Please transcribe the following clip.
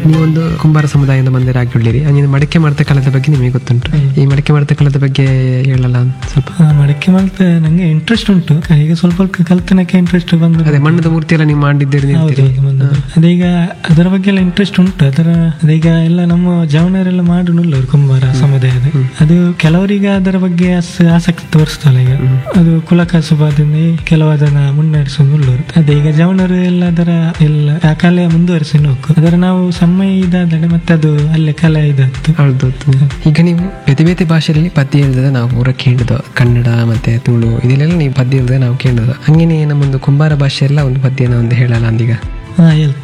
ನೀವೊಂದು ಕುಂಬಾರ ಸಮುದಾಯದಿಂದ ಬಂದಿರಾಗಿಳ್ಳಿರಿ ಹಂಗೆ ಮಡಕೆ ಮಾಡ್ತಾ ಕಲದ ಬಗ್ಗೆ ನಿಮಗೆ ಗೊತ್ತುಂಟು ಈ ಮಡಕೆ ಮಾಡ್ತಾ ಕಲದ ಬಗ್ಗೆ ಹೇಳಲ್ಲ ಸ್ವಲ್ಪ ಆ, ಮಡಕೆ ಮಾಡ್ತಾ ನಂಗೆ ಇಂಟ್ರೆಸ್ಟ್ ಉಂಟು ಈಗ ಸ್ವಲ್ಪ ಕಲ್ತನಕ್ಕೆ ಇಂಟ್ರೆಸ್ಟ್ ಬಂದು ಅದೇ ಮಣ್ಣದ ಮೂರ್ತಿ ಎಲ್ಲ ನೀವು ಮಾಡಿದ್ದೀರಿ ಹೌದು, ನಿಲ್ತೀರಿ ಹೌದು, ಬಂದದ್ದು. ಅದೀಗ ಅದರ ಬಗ್ಗೆ ಎಲ್ಲ ಇಂಟ್ರೆಸ್ಟ್ ಉಂಟು ಅದರ ಅದೀಗ ಎಲ್ಲ ನಮ್ಮ ಜವನರೆಲ್ಲ ಮಾಡುನುಲ್ಲ ಕುಂಬಾರ ಸಮುದಾಯದ ಅದು ಕೆಲವರಿಗೆ ಅದರ ಬಗ್ಗೆ ಅಸ್- ಆಸಕ್ತಿ ತೋರಿಸ್ತಲ್ಲ ಈಗ ಅದು ಕುಲಕಸುಬಾದಿಂದ ಕೆಲವದನ್ನ ಮುನ್ನಡೆಸುವುಲ್ಲರು ಅದೇ ಈಗ ಜವನರು ಎಲ್ಲ ಅದರ ಎಲ್ಲ ಆ ಕಲೆ ಮುಂದುವರಿಸಿ ಹೋಗು ಅದರ ನಾವು ಸಮಯ ಇದಾದರೆ ಮತ್ತೆ ಅದು ಅಲ್ಲೇ ಕಲೆ ಇದಾಯ್ತು ಹೌದು ಹೌದು. ಈಗ ನೀವು ಬೇತೆ ಬೇತೆ ಭಾಷೆಯಲ್ಲಿ ಪದ್ಯ ಹೇಳಿದ ನಾವು ಪೂರ ಕೇಳಿದ ಕನ್ನಡ ಮತ್ತೆ ತುಳು ಇದೆಲ್ಲ ನೀವು ಪದ್ಯ ಹೇಳಿದ ನಾವು ಕೇಳಿದ ಹಂಗೇನೆ ನಮ್ಮೊಂದು ಕುಂಬಾರ ಭಾಷೆ ಎಲ್ಲ ಒಂದು ಪದ್ಯನ ಒಂದು ಹೇಳಲ್ಲ ಅಂದೀಗ ಹಾ ಹೇಳ್ತೆ